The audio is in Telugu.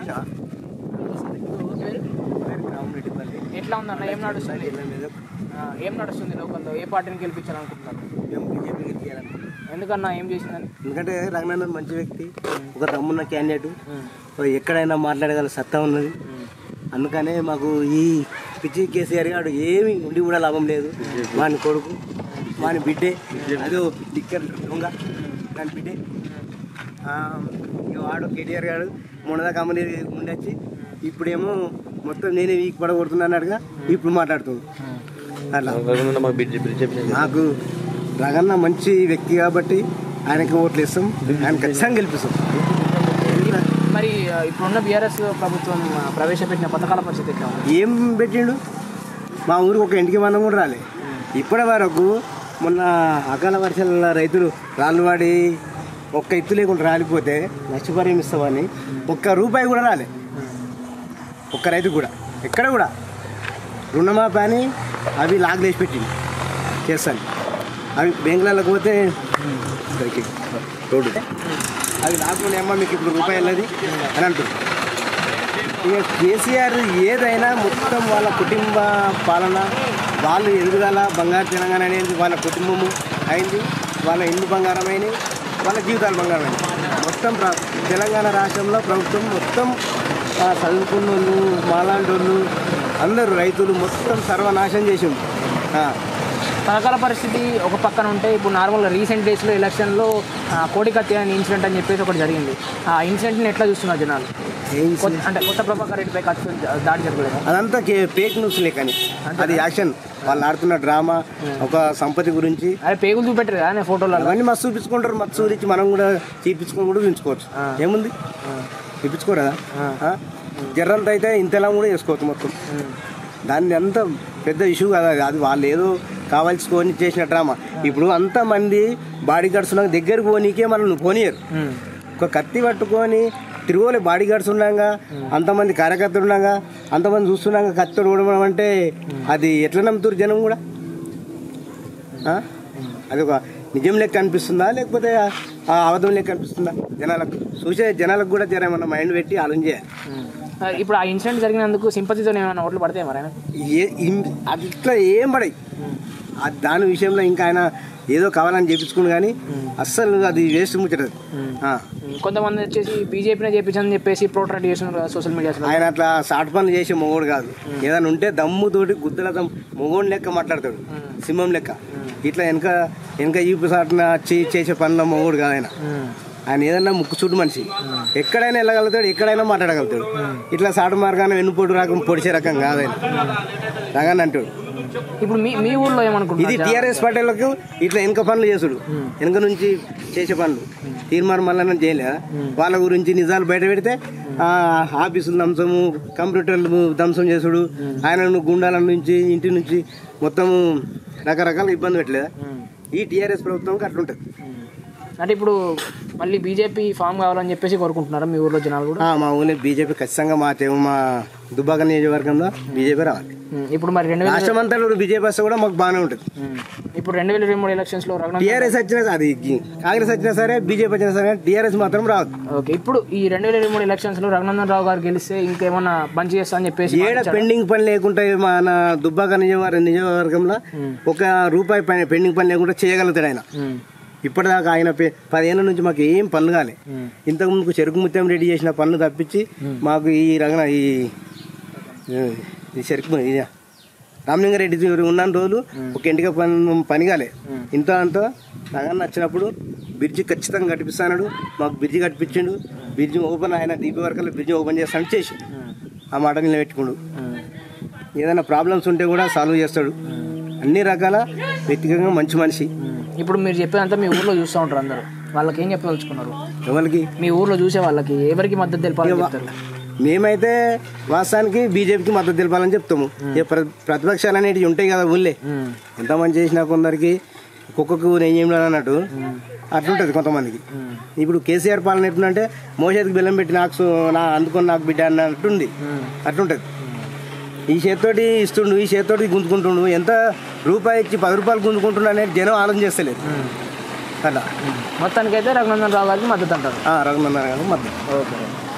రామరెడ్డిపల్లి ఎట్లా ఉందన్న ఏం నడుస్తుంది ఆ, ఏం నడుస్తుంది లోకల్లో ఏ పార్టీని గెలిపించాలనుకుంటున్నారు మేము బీజేపీ గెలిపించాలని ఎందుకన్నా ఏం చేసిందని ఎందుకంటే రంగనాథన్ మంచి వ్యక్తి ఒక దమ్మున్న క్యాండిడేట్ ఎక్కడైనా మాట్లాడగల సత్తా ఉన్నది అందుకనే మాకు ఈ పిచ్చి కేసీఆర్ గారు ఏమి ఉండి కూడా లాభం లేదు వాని కొడుకు వాని బిడ్డే అదో దిక్కర్ దొంగ దాని బిడ్డే ఆ, ఇక వాడు కేటీఆర్ గారు మొన్నదా కమ్మని ఉండొచ్చి ఇప్పుడేమో మొత్తం నేనే వీక్ పడగొడుతున్నాన్నట్టుగా ఇప్పుడు మాట్లాడుతుంది అట్లా నాకు రగన్న మంచి వ్యక్తి కాబట్టి ఆయనకి ఓట్లు ఇస్తాం ఆయన ఖచ్చితంగా గెలిపిస్తాం మరి ఆ, ఇప్పుడున్న బీఆర్ఎస్ ప్రభుత్వం ఆ, ప్రవేశపెట్టిన పథకాల పరిస్థితి ఎట్లా ఉంది ఏం పెట్టిండు మా ఊరికి ఒక ఇంటికి మనం కూడా రాలే ఇప్పటి వరకు మొన్న అకాల వర్షాల రైతులు రాళ్ళు వాడి ఒక్క ఎత్తు లేకుండా రాలిపోతే నష్టపరిహారం ఇస్తామని ఒక్క రూపాయి కూడా రాలే ఒక్క రైతు కూడా ఎక్కడ కూడా రుణమాఫీ అని అవి లాగ్లేసి పెట్టింది చేస్తాను అవి బెంగళూరులోకి పోతే ఇక్కడికి రోడ్డు అవి లాక్కుండా ఏమో మీకు ఇప్పుడు రూపాయి వెళ్ళదు అని అంటుంది ఇక కేసీఆర్ ఏదైనా మొత్తం వాళ్ళ కుటుంబ పాలన వాళ్ళు ఎదుగుదల బంగారు తెలంగాణ అనేది వాళ్ళ కుటుంబము అయింది వాళ్ళ ఇల్లు బంగారమైనవి వాళ్ళ జీవితాలు బంగారమైనవి మొత్తం ప్ర- తెలంగాణ రాష్ట్రంలో ప్రభుత్వం మొత్తం ఆ, చదువుకున్న వాళ్ళు మాలాంటి వాళ్ళు అందరూ రైతులు మొత్తం సర్వనాశనం చేసిండు ఆ, పథకాల పరిస్థితి ఒక పక్కన ఉంటే ఇప్పుడు నార్మల్గా రీసెంట్ డేస్లో ఎలక్షన్లో ఆ, కోడికత్తి అనే ఇన్సిడెంట్ అని చెప్పేసి ఒకటి జరిగింది ఆ ఇన్సిడెంట్ని ఎట్లా చూస్తున్నారు జనాలు ఏం కొత్త- అంటే కొత్త ప్రభాకర్ రెడ్డిపై కత్తి దాడి జరగలేదు అదంతా ఫేక్ న్యూస్ లేకని అది యాక్షన్ వాళ్ళు ఆడుతున్న డ్రామా ఒక సంపత్తి గురించి అదే పేగులు చూపెట్టారు కదా నేను ఫోటోలలో అవన్నీ మస్తు చూపించుకుంటారు మస్తు చూపించి మనం కూడా చూపించుకొని కూడా చూపించుకోవచ్చు ఏముంది చూపించుకోరు కదా ఆ? జర్రంత అయితే ఇంతలా కూడా చేసుకోవచ్చు మొత్తం దాన్ని అంత పెద్ద ఇష్యూ కదా అది. అది వాళ్ళు ఏదో కావాల్సుకొని చేసిన డ్రామా ఇప్పుడు అంతమంది బాడీ గార్డ్స్ ఉన్నాక దగ్గరికి పోనీకే మనల్ని పోనీయరు ఒక కత్తి పట్టుకొని తిరుగులే బాడీ గార్డ్స్ ఉన్నాగా అంతమంది కార్యకర్తలు ఉన్నాగా అంతమంది చూస్తున్నాగా కత్తి ఓడడం అంటే అది ఎట్లా నమ్ముతారు జనం కూడా ఆ? అది ఒక నిజం లెక్క అనిపిస్తుందా లేకపోతే ఆ అబద్ధం లెక్క అనిపిస్తుందా జనాలకు చూసే జనాలకు కూడా జర ఏమన్నా మైండ్ పెట్టి ఆలోచన చేయాలి ఇప్పుడు ఆ ఇన్సిడెంట్ జరిగినందుకు సింపతితో ఏమైనా ఓట్లు పడతాయి మరి ఆయన ఏ ఇం- అది ఇట్లా ఏం పడాయి అది దాని విషయంలో ఇంకా ఆయన ఏదో కావాలని చేపించుకుని కానీ అస్సలు అది వేస్ట్ ముచ్చటది ఆ. కొంతమంది వచ్చేసి బీజేపీనే చేపించని చెప్పేసి ప్రోట్రాక్ట్ చేస్తున్నారు సోషల్ మీడియాలో ఆయన అట్లా సాటు పనులు చేసే మొగోడు కాదు ఏదైనా ఉంటే దమ్ముతోటి గుద్దల దమ్ మొగోడు లెక్క మాట్లాడతాడు సింహం లెక్క ఇట్లా వెనక వెనక ఈపు సాటున చే- చేసే పనుల మొగోడు కాదు ఆయన ఆయన ఏదన్నా ముక్కు చుట్టు మనిషి ఎక్కడైనా వెళ్ళగలుగుతాడు ఎక్కడైనా మాట్లాడగలుగుతాడు ఇట్లా సాటు మార్గాన వెన్నుపోటు రకం పొడిచే రకం కాదు ఆయన రగాన్ని అంటాడు ఇప్పుడు మీ మీ ఊర్లో ఇది ఏమనుకుంటున్నారు టీఆర్ఎస్ పార్టీలకు ఇట్లా వెనక పనులు చేసుడు వెనక నుంచి చేసే పనులు తీర్మానం మళ్ళీ చేయలే వాళ్ళ గురించి నిజాలు బయట పెడితే ఆ, ఆఫీసులు ధ్వంసము కంప్యూటర్లు ధ్వంసం చేసుడు ఆయన గుండాల నుంచి ఇంటి నుంచి మొత్తము రకరకాల ఇబ్బంది పెట్టలేదా ఈ టీఆర్ఎస్ ప్రభుత్వంకి అట్లుంటుంది అంటే ఇప్పుడు మళ్ళీ బీజేపీ ఫామ్ కావాలని చెప్పేసి కోరుకుంటున్నారా మీ ఊర్లో జనాలు కూడా ఆ, మా ఊళ్ళో బీజేపీ ఖచ్చితంగా మా తె- మా దుబ్బాక నియోజకవర్గంలో బీజేపీ రావాలి ఉమ్, ఇప్పుడు మరి రెండు వేల రాష్ట్రం అంతా బీజేపీ వస్తే కూడా మాకు బాగానే ఉంటుంది ఉమ్, ఇప్పుడు రెండు వేల ఇరవై మూడు ఎలక్షన్స్ లో రఘునందన్ టీఆర్ఎస్ వచ్చినా అది కాంగ్రెస్ వచ్చినా సరే బీజేపీ వచ్చినా సరే టీఆర్ఎస్ మాత్రం రావద్దు ఓకే ఇప్పుడు ఈ రెండు వేల ఇరవై మూడు ఎలక్షన్స్ లో రఘునందన్ రావు గారు గెలిస్తే ఇంకేమన్నా బంద్ చేస్తా అని చెప్పేసి ఏడ పెండింగ్ పని లేకుండా మన దుబ్బాక నియోజకవర్గ నియోజకవర్గంలో ఒక రూపాయి పని పెండింగ్ పని లేకుండా చేయగలుగుతాడు ఆయన ఉమ్, ఇప్పటిదాకా ఆయన పే- పదేళ్ళ నుంచి మాకు ఏం పనులు కాలే ఇంతకు ముందుకు చెరుకు ముత్యం రెడ్డి చేసిన పనులు తప్పించి మాకు ఈ రంగన ఈ ఈ చెరుకు ఇది రామలింగారెడ్డి ఉన్న రోజులు ఒక ఇంటికి పని పని కాలే ఇంత అంత రంగన్న వచ్చినప్పుడు బ్రిడ్జి ఖచ్చితంగా కట్టిపిస్తాడు మాకు బ్రిడ్జి కట్టిపించిండు బ్రిడ్జి ఓపెన్ ఆయన దీపి వరకు బ్రిడ్జి ఓపెన్ చేస్తాడు చేసి ఆ మాట నిలబెట్టుకుండు ఉమ్, ఏదైనా ప్రాబ్లమ్స్ ఉంటే కూడా సాల్వ్ చేస్తాడు అన్ని రకాల వ్యక్తిగతంగా మంచి మనిషి ఉమ్. ఇప్పుడు మీరు చెప్పేదంతా మీ ఊర్లో చూస్తూ ఉంటారు అందరూ వాళ్ళకి ఏం చెప్పదలుచుకున్నారు ఎవరికి మీ ఊర్లో చూసే వాళ్ళకి ఎవరికి మద్దతు తెలపాలని చెప్తారు మేమైతే వాస్తవానికి బీజేపీకి మద్దతు తెలపాలని చెప్తాము ఇక ప్ర- ప్రతిపక్షాలు అనేటివి ఉంటాయి కదా ఊళ్ళే ఉమ్, ఎంత మంది చేసినా కొందరికి కుక్కకు నెయ్యం అన్నట్టు అట్లుంటుంది కొంతమందికి ఇప్పుడు కేసీఆర్ పాలన ఎట్లుందంటే మోసేదికి బెల్లం పెట్టి నాకు సు- నా అందుకొని నాకు బిడ్డ అన్నట్టుంది అట్లుంటుంది ఈ చేత్తోటి ఇస్తుండు ఈ చేత్తోటి గుంజుకుంటుండు ఎంత రూపాయి ఇచ్చి పది రూపాయలు గుంజుకుంటుండు అనేది జనం ఆలోచన చేస్తలేదు అట్లా మొత్తానికైతే రఘునందన్ రావు గారికి మద్దతు అంటారు రఘునందన్ గారు మద్దతు ఓకే